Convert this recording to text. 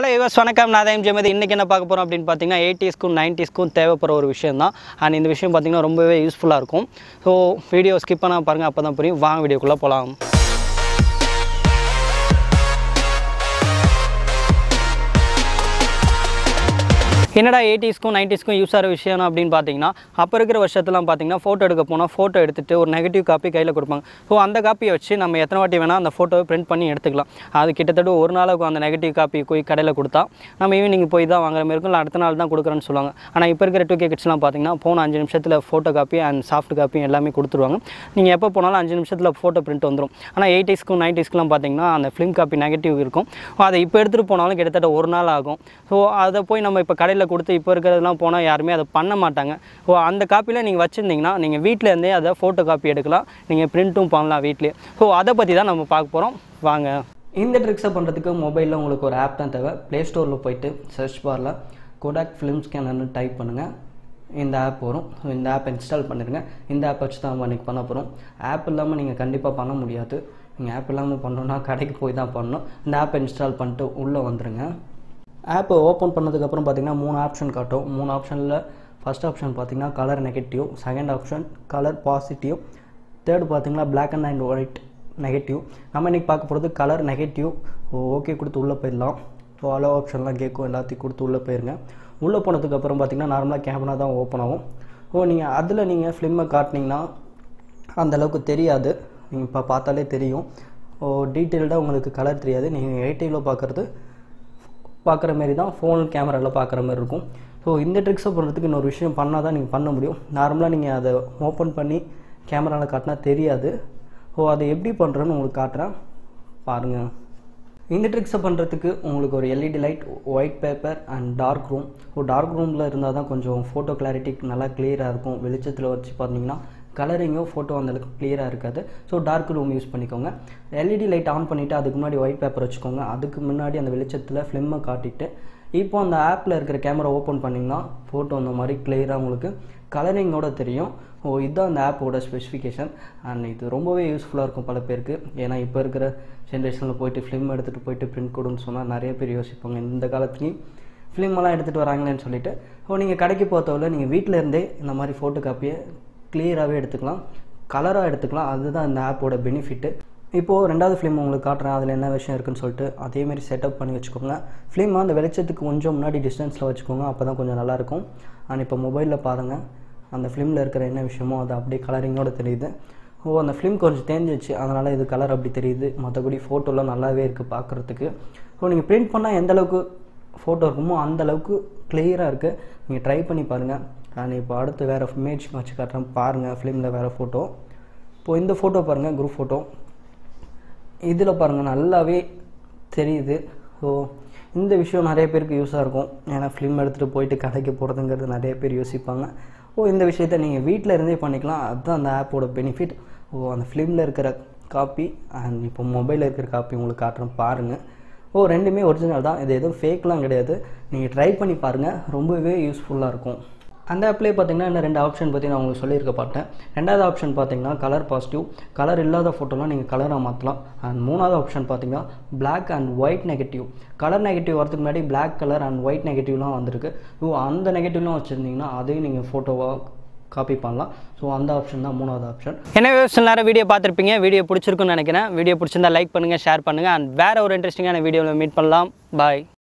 hello யுவஸ் வணக்கம் நான் தான் ஜெமதி இன்றைக்கி என்ன பார்க்க போகிறோம் அப்படின்னு பார்த்தீங்கன்னா எயிட்டிஸ்க்கும் நைன்டிஸ்க்கும் தேவைப்படுற ஒரு விஷயம் தான் அண்ட் இந்த விஷயம் பார்த்தீங்கன்னா ரொம்பவே யூஸ்ஃபுல்லாக இருக்கும் ஸோ வீடியோ ஸ்கிப் பண்ணால் பாருங்கள் அப்போ தான் புரியும் வாங்க வீடியோக்குள்ளே போகலாம் என்னடா எயிட்டிஸ்க்கும் நைன்டிஸ்க்கும் யூஸ் ஆகிற விஷயம் அப்படின்னு பார்த்தீங்கன்னா அப்போ இருக்கிற வருஷத்துலாம் பார்த்தீங்கன்னா ஃபோட்டோ எடுக்க போனால் ஃபோட்டோ எடுத்துகிட்டு ஒரு நெகட்டிவ் காப்பி கையில் கொடுப்பாங்க ஸோ அந்த காப்பியை வச்சு நம்ம எத்தனை வாட்டி வேணால் அந்த ஃபோட்டோவை பிரிண்ட் பண்ணி எடுத்துக்கலாம் அது கிட்டத்தட்ட ஒரு நாளுக்கு அந்த நெகட்டிவ் காப்பி போய் கடையில் கொடுத்தா நம்ம ஈவினிங் போய் தான் வாங்குற மாதிரி இருக்கும் இல்லை அடுத்த நாள் தான் கொடுக்குறேன்னு சொல்லுவாங்க ஆனால் இப்போ இருக்கிற டூ கே கிட்ஸ்லாம் பார்த்தீங்கன்னா போன அஞ்சு நிமிஷத்தில் photo copy and soft copy எல்லாமே கொடுத்துருவாங்க நீங்கள் எப்போ போனாலும் அஞ்சு நிமிஷத்தில் ஃபோட்டோ பிரிண்ட் வந்துடும் ஆனால் எயிட்டிஸ்க்கும் நைன்டிஸ்க்குலாம் பார்த்தீங்கன்னா அந்த ஃபிலிம் காப்பி நெகட்டிவ் இருக்கும் அதை இப்போ எடுத்துகிட்டு போனாலும் கிட்டத்தட்ட ஒரு நாள் ஆகும் ஸோ அதை போய் நம்ம இப்போ கடையில் கொடுத்து இப்போ இருக்கிறதெல்லாம் போனால் யாருமே அதை பண்ண மாட்டாங்க ஸோ அந்த காப்பியில் நீங்கள் வச்சுருந்தீங்கன்னா நீங்கள் வீட்டில் இருந்தே அதை ஃபோட்டோ காப்பி எடுக்கலாம் நீங்கள் பிரிண்ட்டும் பண்ணலாம் வீட்லேயே ஸோ அதை பற்றி தான் நம்ம பார்க்க போகிறோம் வாங்க இந்த ட்ரிக்ஸை பண்ணுறதுக்கு மொபைலில் உங்களுக்கு ஒரு ஆப் தான் தேவை ப்ளே ஸ்டோரில் போயிட்டு சர்ச் பாரில் கோடாக் ஃபிலிம் ஸ்கேனர்னு டைப் பண்ணுங்கள் இந்த ஆப் வரும் ஸோ இந்த ஆப் இன்ஸ்டால் பண்ணிடுங்க இந்த ஆப் வச்சு தான் நம்ம இன்றைக்கி பண்ண போகிறோம் ஆப் இல்லாமல் நீங்கள் கண்டிப்பாக பண்ண முடியாது நீங்கள் ஆப் இல்லாமல் பண்ணணுன்னா கடைக்கு போய் தான் பண்ணணும் இந்த ஆப்பை இன்ஸ்டால் பண்ணிட்டு உள்ளே வந்துடுங்க ஆப்பை ஓப்பன் பண்ணதுக்கப்புறம் பார்த்தீங்கன்னா மூணு ஆப்ஷன் காட்டும் மூணு ஆப்ஷனில் ஃபஸ்ட் ஆப்ஷன் பார்த்தீங்கன்னா colour negative second option colour positive third பார்த்தீங்கன்னா Black and and white negative நம்ம இன்றைக்கி பார்க்க போகிறது கலர் நெகட்டிவ் ஓகே கொடுத்து உள்ளே போயிடலாம் ஸோ அலோ ஆப்ஷன்லாம் கேட்கும் எல்லாத்தையும் கொடுத்து உள்ளே போயிருங்க உள்ளே போனதுக்கப்புறம் பார்த்தீங்கன்னா நார்மலாக கேமரா தான் ஓப்பன் ஆகும் ஓ நீங்கள் அதில் நீங்கள் ஃபிலிமை காட்டினீங்கன்னா அந்தளவுக்கு தெரியாது நீங்கள் இப்போ பார்த்தாலே தெரியும் ஓ டீட்டெயில்டாக உங்களுக்கு கலர் தெரியாது நீங்கள் எயிட்டியில் பார்க்குறது பார்க்குற மாரி தான் ஃபோன் கேமராவில் பார்க்குற மாதிரி இருக்கும் ஸோ இந்த ட்ரிக்ஸை பண்ணுறதுக்கு இன்னொரு விஷயம் பண்ணால் தான் நீங்கள் பண்ண முடியும் நார்மலாக நீங்கள் அதை ஓப்பன் பண்ணி கேமராவில் காட்டினா தெரியாது ஸோ அதை எப்படி பண்ணுறேன்னு உங்களுக்கு காட்டுறேன் பாருங்கள் இந்த ட்ரிக்ஸை பண்ணுறதுக்கு உங்களுக்கு ஒரு LED light white paper and dark room so dark ரூமில் இருந்தால் தான் கொஞ்சம் ஃபோட்டோ கிளாரிட்டி நல்லா கிளியராக இருக்கும் வெளிச்சத்தில் வச்சு பார்த்தீங்கன்னா கலரிங்கும் ஃபோட்டோ அந்தளவுக்கு கிளியராக இருக்காது ஸோ டார்க் ரூம் யூஸ் பண்ணிக்கோங்க எல்இடி லைட் ஆன் பண்ணிவிட்டு அதுக்கு முன்னாடி ஒயிட் பேப்பர் வச்சுக்கோங்க அதுக்கு முன்னாடி அந்த வெளிச்சத்தில் ஃபிலிம்மை காட்டிட்டு இப்போ அந்த ஆப்பில் இருக்கிற கேமரா ஓப்பன் பண்ணிங்கன்னா ஃபோட்டோ அந்த மாதிரி கிளியராக உங்களுக்கு கலரிங்கோட தெரியும் ஓ இதுதான் அந்த ஆப்போட ஸ்பெசிஃபிகேஷன் அண்ட் இது ரொம்பவே யூஸ்ஃபுல்லாக இருக்கும் பல பேருக்கு ஏன்னா இப்போ இருக்கிற ஜென்ரேஷனில் போயிட்டு ஃபிலிம் எடுத்துகிட்டு போயிட்டு பிரிண்ட் கொடுன்னு சொன்னால் நிறைய பேர் யோசிப்பாங்க இந்த காலத்துலேயும் ஃபிலிமெல்லாம் எடுத்துகிட்டு வராங்களேன்னு சொல்லிட்டு ஸோ நீங்கள் கடைக்கு போகிறத்தவரை நீங்கள் வீட்டில் இருந்தே இந்த மாதிரி ஃபோட்டோ காப்பியை கிளியராகவே எடுத்துக்கலாம் கலராக எடுத்துக்கலாம் அதுதான் இந்த ஆப்போட பெனிஃபிட்டு இப்போது ரெண்டாவது ஃபிலிம் உங்களுக்கு காட்டுறேன் அதில் என்ன விஷயம் இருக்குன்னு சொல்லிட்டு அதேமாரி செட்டப் பண்ணி வச்சுக்கோங்க ஃபிலிம் அந்த வெளிச்சத்துக்கு கொஞ்சம் முன்னாடி டிஸ்டன்ஸில் வச்சுக்கோங்க அப்போ தான் கொஞ்சம் நல்லாயிருக்கும் அண்ட் இப்போ மொபைலில் பாருங்கள் அந்த ஃபிலிமில் இருக்கிற என்ன விஷயமோ அது அப்படியே கலரிங்கோட தெரியுது ஓ அந்த ஃபிலிம் கொஞ்சம் தேஞ்சிச்சு அதனால் இது கலர் அப்படி தெரியுது மற்றபடி ஃபோட்டோலாம் நல்லாவே இருக்குது பார்க்குறதுக்கு ஸோ நீங்கள் பிரிண்ட் பண்ணால் எந்த அளவுக்கு ஃபோட்டோ இருக்குமோ அந்த அளவுக்கு கிளியராக இருக்குது நீங்கள் ட்ரை பண்ணி பாருங்கள் நான் இப்போ அடுத்து வேறு இமேஜ் வச்சு காட்டுறேன் பாருங்கள் ஃபிலிமில் வேறு ஃபோட்டோ இப்போது இந்த ஃபோட்டோ பாருங்கள் குரூப் ஃபோட்டோ இதில் பாருங்கள் நல்லாவே தெரியுது ஸோ இந்த விஷயம் நிறைய பேருக்கு யூஸாக இருக்கும் ஏன்னா ஃபிலிம் எடுத்துகிட்டு போயிட்டு கடைக்கு போகிறதுங்கிறது நிறைய பேர் யோசிப்பாங்க ஓ இந்த விஷயத்த நீங்கள் வீட்டில் இருந்தே பண்ணிக்கலாம் அதுதான் அந்த ஆப்போட பெனிஃபிட் ஓ அந்த ஃபிலிமில் இருக்கிற காப்பி அண்ட் இப்போ மொபைலில் இருக்கிற காப்பி உங்களுக்கு காட்டுறேன் பாருங்கள் ஓ ரெண்டுமே ஒரிஜினல் தான் இது எதுவும் ஃபேக்லாம் கிடையாது நீங்கள் ட்ரை பண்ணி பாருங்கள் ரொம்பவே யூஸ்ஃபுல்லாக இருக்கும் அந்த ஆப்லேயே பார்த்தீங்கன்னா இன்னும் ரெண்டு ஆப்ஷன் பற்றி நான் உங்களுக்கு சொல்லியிருக்க பார்த்தேன் ரெண்டாவது ஆப்ஷன் பார்த்தீங்கன்னா கலர் பாசிட்டிவ் கலர் இல்லாத ஃபோட்டோலாம் நீங்கள் கலராக மாற்றலாம் அண்ட் மூணாவது ஆப்ஷன் பார்த்தீங்கன்னா Black and white negative colour negative வரதுக்கு முன்னாடி Black கலர் அண்ட் ஒயிட் நெகட்டிவ்லாம் வந்திருக்கு ஸோ அந்த நெகட்டிவ்லாம் வச்சுருந்தீங்கன்னா அதையும் நீங்கள் ஃபோட்டோவாக காப்பி பண்ணலாம் ஸோ அந்த ஆப்ஷன் தான் மூணாவது ஆப்ஷன் என்ன சில நேரம் வீடியோ பார்த்துருப்பீங்க வீடியோ பிடிச்சிருக்குன்னு நினைக்கிறேன் வீடியோ பிடிச்சிருந்தா லைக் பண்ணுங்கள் ஷேர் பண்ணுங்கள் அண்ட் வேறு ஒரு இன்ட்ரெஸ்டிங்கான வீடியோவில் மீட் பண்ணலாம் பாய்